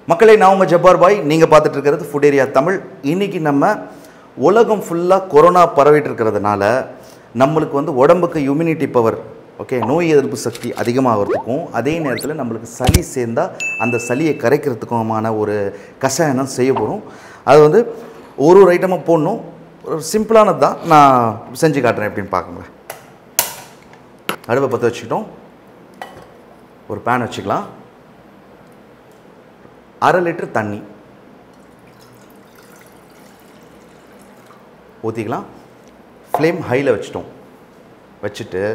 மக்களே நான் உங்கள் ஜப்பார் பாய் நீங்கள் பார்த்துட்டு இருக்கிறது ஃபுட் ஏரியா தமிழ் இன்னைக்கு நம்ம உலகம் ஃபுல்லாக கொரோனா பரவிட்டு இருக்கிறதுனால நம்மளுக்கு வந்து உடம்புக்கு இம்யூனிட்டி பவர் ஓகே நோய் எதிர்ப்பு சக்தி அதிகமாகிறதுக்கும் அதே நேரத்தில் நம்மளுக்கு சளி சேர்ந்தால் அந்த சளியை கரைக்கிறதுக்குமான ஒரு கஷாயம் தான் செய்ய போகிறோம் அது வந்து ஒரு ஒரு ஐட்டமாக போடணும் ஒரு சிம்பிளானது தான் நான் செஞ்சு காட்டுறேன் எப்படின்னு பார்க்குங்களேன் அடுப்பை பற்ற வச்சுக்கிட்டோம் ஒரு பேன் வச்சுக்கலாம் அரை லிட்டர் தண்ணி ஊற்றிக்கலாம் ஃப்ளேம் ஹையில் வச்சிட்டோம் வச்சுட்டு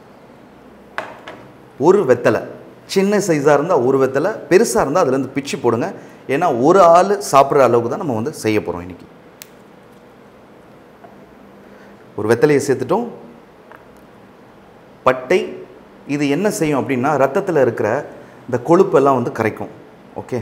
ஒரு வெத்தலை சின்ன சைஸாக இருந்தால் ஒரு வெத்தலை பெருசாக இருந்தால் அதுலேருந்து பிச்சு போடுங்க ஏன்னா ஒரு ஆள் சாப்பிட்ற அளவுக்கு தான் நம்ம வந்து செய்ய போகிறோம் இன்றைக்கி ஒரு வெத்தலையை சேர்த்துட்டோம் பட்டை இது என்ன செய்யும் அப்படின்னா ரத்தத்தில் இருக்கிற இந்த கொழுப்பெல்லாம் வந்து கரைக்கும் ஓகே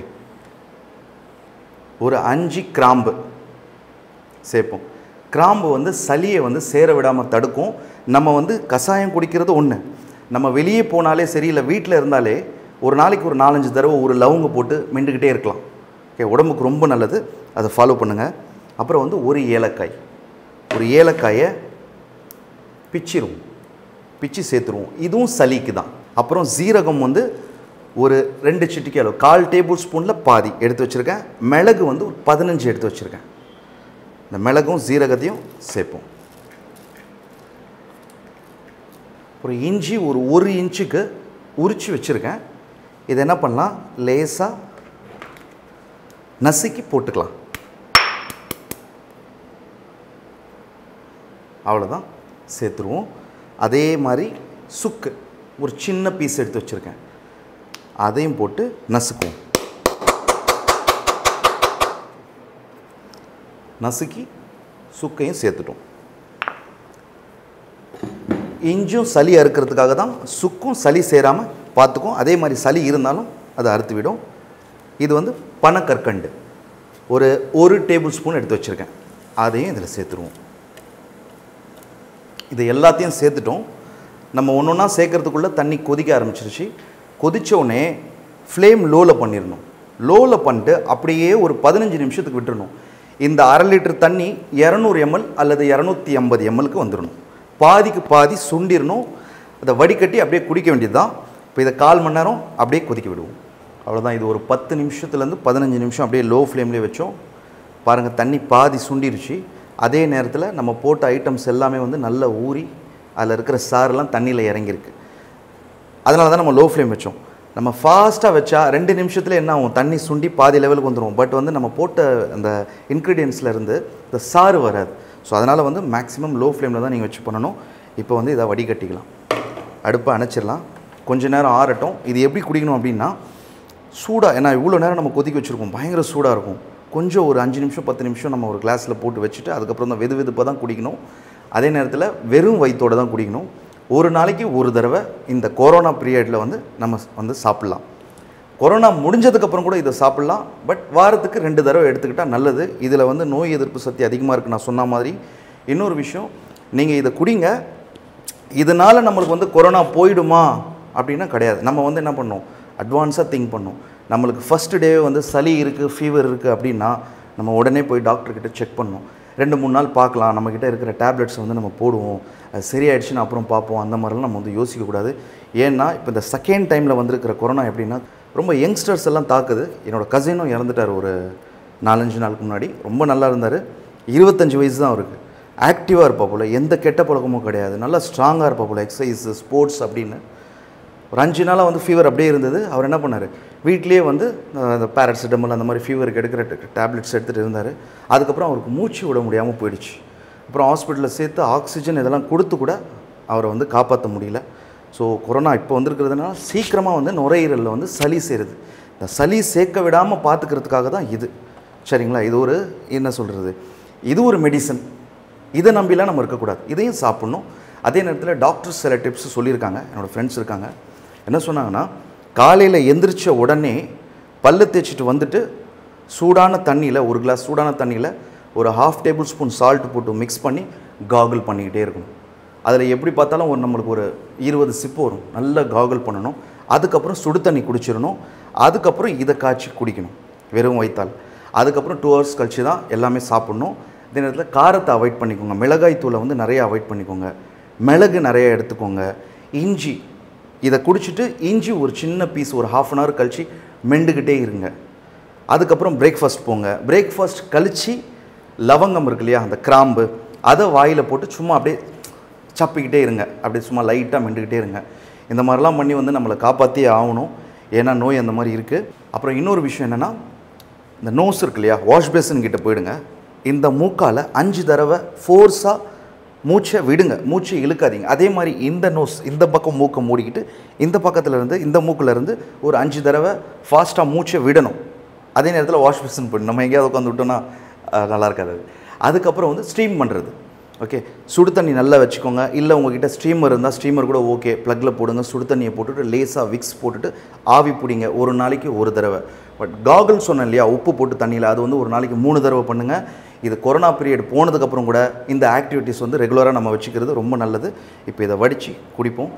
ஒரு அஞ்சு கிராம்பு சேர்ப்போம் கிராம்பு வந்து சளியை வந்து சேர விடாமல் தடுக்கும் நம்ம வந்து கஷாயம் குடிக்கிறது ஒன்று நம்ம வெளியே போனாலே சரி இல்லை வீட்டில் இருந்தாலே ஒரு நாளைக்கு ஒரு நாலஞ்சு தடவை ஒரு லவங்க போட்டு மெண்டுக்கிட்டே இருக்கலாம் ஓகே உடம்புக்கு ரொம்ப நல்லது அதை ஃபாலோ பண்ணுங்கள் அப்புறம் வந்து ஒரு ஏலக்காய் ஒரு ஏலக்காயை பிச்சிருவோம் பிச்சு சேர்த்துருவோம் இதுவும் சளிக்கு தான் அப்புறம் சீரகம் வந்து ஒரு ரெண்டு சிட்டிக்கு அளவு கால் டேபிள் ஸ்பூனில் பாதி எடுத்து வச்சுருக்கேன் மிளகு வந்து ஒரு பதினஞ்சு எடுத்து வச்சுருக்கேன் இந்த மிளகும் சீரகத்தையும் சேர்ப்போம் ஒரு இஞ்சி ஒரு ஒரு இன்ச்சுக்கு உரித்து வச்சுருக்கேன் இதை என்ன பண்ணலாம் லேசாக நசுக்கி போட்டுக்கலாம் அவ்வளோதான் சேர்த்துருவோம் அதே மாதிரி சுக்கு ஒரு சின்ன பீஸ் எடுத்து வச்சுருக்கேன் அதையும் போட்டு நசுக்குவோம் நசுக்கி சுக்கையும் சேர்த்துட்டோம் இஞ்சும் சளி அறுக்கிறதுக்காக தான் சுக்கும் சளி சேராமல் பார்த்துக்கும் அதே மாதிரி சளி இருந்தாலும் அதை அறுத்து விடும் இது வந்து பனக்கற்கண்டு ஒரு ஒரு டேபிள் ஸ்பூன் எடுத்து வச்சுருக்கேன் அதையும் இதில் சேர்த்துருவோம் இது எல்லாத்தையும் சேர்த்துட்டோம் நம்ம ஒன்று ஒன்றா சேர்க்கறதுக்குள்ளே தண்ணி கொதிக்க ஆரம்பிச்சிருச்சு கொதிச்ச உடனே ஃப்ளேம் லோவில் பண்ணிடணும் லோவில் பண்ணிட்டு அப்படியே ஒரு பதினஞ்சு நிமிஷத்துக்கு விட்டுறணும் இந்த அரை லிட்டர் தண்ணி இரநூறு எம்எல் அல்லது இரநூத்தி ஐம்பது எம்எல்க்கு வந்துடணும் பாதிக்கு பாதி சுண்டிடணும் அதை வடிகட்டி அப்படியே குடிக்க வேண்டியது தான் இப்போ இதை கால் மணி நேரம் அப்படியே கொதிக்க விடுவோம் அவ்வளோதான் இது ஒரு பத்து நிமிஷத்துலேருந்து பதினஞ்சு நிமிஷம் அப்படியே லோ ஃப்ளேம்லேயே வச்சோம் பாருங்கள் தண்ணி பாதி சுண்டிருச்சு அதே நேரத்தில் நம்ம போட்ட ஐட்டம்ஸ் எல்லாமே வந்து நல்லா ஊறி அதில் இருக்கிற சாரெல்லாம் தண்ணியில் இறங்கியிருக்கு அதனால தான் நம்ம லோ ஃப்ளேம் வச்சோம் நம்ம ஃபாஸ்ட்டாக வச்சா ரெண்டு நிமிஷத்தில் என்ன ஆகும் தண்ணி சுண்டி பாதி லெவலுக்கு வந்துடும் பட் வந்து நம்ம போட்ட அந்த இன்க்ரீடியன்ஸில் இருந்து இந்த சாறு வராது ஸோ அதனால் வந்து மேக்ஸிமம் லோ ஃப்ளேமில் தான் நீங்கள் வச்சு பண்ணணும் இப்போ வந்து இதை வடிகட்டிக்கலாம் அடுப்பை அணைச்சிடலாம் கொஞ்ச நேரம் ஆறட்டும் இது எப்படி குடிக்கணும் அப்படின்னா சூடாக ஏன்னா இவ்வளோ நேரம் நம்ம கொதிக்க வச்சுருக்கோம் பயங்கர சூடாக இருக்கும் கொஞ்சம் ஒரு அஞ்சு நிமிஷம் பத்து நிமிஷம் நம்ம ஒரு கிளாஸில் போட்டு வச்சுட்டு அதுக்கப்புறம் தான் வெது வெதுப்பாக தான் குடிக்கணும் அதே நேரத்தில் வெறும் வயிற்றோடு தான் குடிக்கணும் ஒரு நாளைக்கு ஒரு தடவை இந்த கொரோனா பீரியடில் வந்து நம்ம வந்து சாப்பிட்லாம் கொரோனா முடிஞ்சதுக்கப்புறம் கூட இதை சாப்பிட்லாம் பட் வாரத்துக்கு ரெண்டு தடவை எடுத்துக்கிட்டால் நல்லது இதில் வந்து நோய் எதிர்ப்பு சக்தி அதிகமாக இருக்குது நான் சொன்ன மாதிரி இன்னொரு விஷயம் நீங்கள் இதை குடிங்க இதனால் நம்மளுக்கு வந்து கொரோனா போயிடுமா அப்படின்னா கிடையாது நம்ம வந்து என்ன பண்ணோம் அட்வான்ஸாக திங்க் பண்ணோம் நம்மளுக்கு ஃபஸ்ட்டு டே வந்து சளி இருக்குது ஃபீவர் இருக்குது அப்படின்னா நம்ம உடனே போய் டாக்டர்கிட்ட செக் பண்ணோம் ரெண்டு மூணு நாள் பார்க்கலாம் நம்மக்கிட்ட இருக்கிற டேப்லெட்ஸ் வந்து நம்ம போடுவோம் அது சரியாயிடுச்சுன்னா அப்புறம் பார்ப்போம் அந்த மாதிரிலாம் நம்ம வந்து யோசிக்கக்கூடாது ஏன்னா இப்போ இந்த செகண்ட் டைமில் வந்திருக்கிற கொரோனா எப்படின்னா ரொம்ப யங்ஸ்டர்ஸ் எல்லாம் தாக்குது என்னோடய கசினும் இறந்துட்டார் ஒரு நாலஞ்சு நாளுக்கு முன்னாடி ரொம்ப நல்லா இருந்தார் இருபத்தஞ்சி வயசு தான் அவருக்கு ஆக்டிவாக இருப்பா போல் எந்த கெட்ட பழக்கமும் கிடையாது நல்லா ஸ்ட்ராங்காக இருப்பா போல் எக்ஸசைஸ் ஸ்போர்ட்ஸ் அப்படின்னு ஒரு அஞ்சு நாளாக வந்து ஃபீவர் அப்படியே இருந்தது அவர் என்ன பண்ணார் வீட்லேயே வந்து அஹ், அந்த பேரசிட்டமல் அந்த மாதிரி ஃபீவருக்கு எடுக்கிற டேப்லெட்ஸ் எடுத்துகிட்டு இருந்தார் அதுக்கப்புறம் அவருக்கு மூச்சு விட முடியாமல் போயிடுச்சு அப்புறம் ஹாஸ்பிட்டலில் சேர்த்து ஆக்சிஜன் இதெல்லாம் கொடுத்து கூட அவரை வந்து காப்பாற்ற முடியல ஸோ கொரோனா இப்போ வந்திருக்கிறதுனால சீக்கிரமாக வந்து நுரையீரலில் வந்து சளி சேருது இந்த சளி சேர்க்க விடாமல் பார்த்துக்கிறதுக்காக தான் இது சரிங்களா இது ஒரு என்ன சொல்கிறது இது ஒரு மெடிசன் இதை நம்பிலாம் நம்ம இருக்கக்கூடாது இதையும் சாப்பிட்ணும் அதே நேரத்தில் டாக்டர்ஸ் சில டிப்ஸ் சொல்லியிருக்காங்க என்னோடய ஃப்ரெண்ட்ஸ் இருக்காங்க என்ன சொன்னாங்கன்னா காலையில் எந்திரிச்ச உடனே பல்லு தேய்ச்சிட்டு வந்துட்டு சூடான தண்ணியில் ஒரு கிளாஸ் சூடான தண்ணியில் ஒரு ஹாஃப் டேபிள் ஸ்பூன் சால்ட் போட்டு மிக்ஸ் பண்ணி காகுல் பண்ணிக்கிட்டே இருக்கணும் அதில் எப்படி பார்த்தாலும் ஒரு நம்மளுக்கு ஒரு இருபது சிப்பு வரும் நல்லா காகுல் பண்ணணும் அதுக்கப்புறம் சுடு தண்ணி குடிச்சிடணும் அதுக்கப்புறம் இதை காய்ச்சி குடிக்கணும் வெறும் வயிற்றால் அதுக்கப்புறம் டூ ஹவர்ஸ் கழிச்சு தான் எல்லாமே சாப்பிட்ணும் இதே நேரத்தில் காரத்தை அவாய்ட் பண்ணிக்கோங்க மிளகாய் தூளை வந்து நிறைய அவாய்ட் பண்ணிக்கோங்க மிளகு நிறைய எடுத்துக்கோங்க இஞ்சி இதை குடிச்சிட்டு இஞ்சி ஒரு சின்ன பீஸ் ஒரு ஹாஃப் அன் ஹவர் கழிச்சு மெண்டுக்கிட்டே இருங்க அதுக்கப்புறம் பிரேக்ஃபாஸ்ட் போங்க பிரேக்ஃபாஸ்ட் கழிச்சு லவங்கம் இருக்கு இல்லையா அந்த கிராம்பு அதை வாயில் போட்டு சும்மா அப்படியே சப்பிக்கிட்டே இருங்க அப்படியே சும்மா லைட்டாக மெண்டுக்கிட்டே இருங்க இந்த மாதிரிலாம் பண்ணி வந்து நம்மளை காப்பாற்றியே ஆகணும் ஏன்னா நோய் அந்த மாதிரி இருக்குது அப்புறம் இன்னொரு விஷயம் என்னென்னா இந்த நோஸ் இருக்கு இல்லையா வாஷ் பேசன் கிட்ட போயிடுங்க இந்த மூக்கால் அஞ்சு தடவை ஃபோர்ஸாக மூச்சை விடுங்க மூச்சை இழுக்காதீங்க அதே மாதிரி இந்த நோஸ் இந்த பக்கம் மூக்கை மூடிக்கிட்டு இந்த பக்கத்துல இருந்து இந்த மூக்குல இருந்து ஒரு அஞ்சு தடவை ஃபாஸ்ட்டாக மூச்சை விடணும் அதே நேரத்தில் வாஷ் பேசன் பண்ணணும் நம்ம எங்கேயாவது உட்காந்து விட்டோம்னா அஹ், நல்லா இருக்காது அது அதுக்கப்புறம் வந்து ஸ்டீம் பண்ணுறது ஓகே சுடு தண்ணி நல்லா வச்சுக்கோங்க இல்லை உங்ககிட்ட ஸ்டீமர் இருந்தால் ஸ்டீமர் கூட ஓகே ப்ளக்கில் போடுங்க சுடு தண்ணியை போட்டுட்டு லேசாக விக்ஸ் போட்டுட்டு ஆவி பிடிங்க ஒரு நாளைக்கு ஒரு தடவை பட் காகல் சொன்னேன் இல்லையா உப்பு போட்டு தண்ணியில் அது வந்து ஒரு நாளைக்கு மூணு தடவை பண்ணுங்கள் இது கொரோனா பீரியட் போனதுக்கப்புறம் கூட இந்த ஆக்டிவிட்டீஸ் வந்து ரெகுலராக நம்ம வச்சுக்கிறது ரொம்ப நல்லது இப்போ இதை வடித்து குடிப்போம்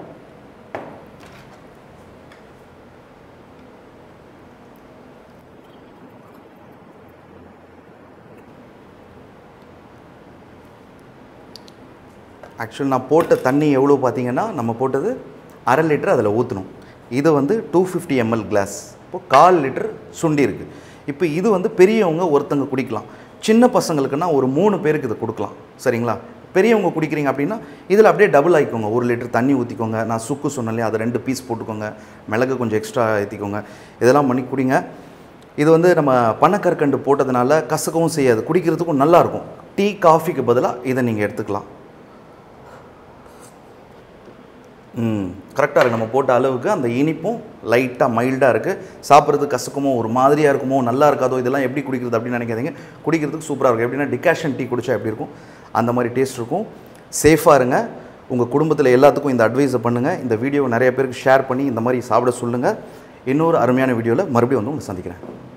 ஆக்சுவல் நான் போட்ட தண்ணி எவ்வளோ பார்த்தீங்கன்னா நம்ம போட்டது அரை லிட்டர் அதில் ஊற்றணும் இது வந்து டூ ஃபிஃப்டி எம்எல் கிளாஸ் இப்போ கால் லிட்டர் சுண்டி இருக்குது இப்போ இது வந்து பெரியவங்க ஒருத்தங்க குடிக்கலாம் சின்ன பசங்களுக்குன்னா ஒரு மூணு பேருக்கு இதை கொடுக்கலாம் சரிங்களா பெரியவங்க குடிக்கிறீங்க அப்படின்னா இதில் அப்படியே டபுள் ஆகிக்கோங்க ஒரு லிட்டர் தண்ணி ஊற்றிக்கோங்க நான் சுக்கு சொன்னேன் அதை ரெண்டு பீஸ் போட்டுக்கோங்க மிளகு கொஞ்சம் எக்ஸ்ட்ரா ஏற்றிக்கோங்க இதெல்லாம் பண்ணி குடிங்க இது வந்து நம்ம பனக்கற்கண்டு போட்டதுனால கசக்கவும் செய்யாது குடிக்கிறதுக்கும் நல்லாயிருக்கும் டீ காஃபிக்கு பதிலாக இதை நீங்கள் எடுத்துக்கலாம் ம் கரெக்டாக இருக்குது நம்ம போட்ட அளவுக்கு அந்த இனிப்பும் லைட்டாக மைல்டாக இருக்குது சாப்பிட்றதுக்கு கசக்குமோ ஒரு மாதிரியாக இருக்குமோ நல்லா இருக்காதோ இதெல்லாம் எப்படி குடிக்கிறது அப்படின்னு நினைக்காதீங்க குடிக்கிறதுக்கு சூப்பராக இருக்கும் எப்படின்னா டிகாஷன் டீ குடிச்சா எப்படி இருக்கும் அந்த மாதிரி டேஸ்ட் இருக்கும் சேஃபாக இருங்க உங்கள் குடும்பத்தில் எல்லாத்துக்கும் இந்த அட்வைஸை பண்ணுங்கள் இந்த வீடியோவை நிறைய பேருக்கு ஷேர் பண்ணி இந்த மாதிரி சாப்பிட சொல்லுங்கள் இன்னொரு அருமையான வீடியோவில் மறுபடியும் வந்து உங்களை சந்திக்கிறேன்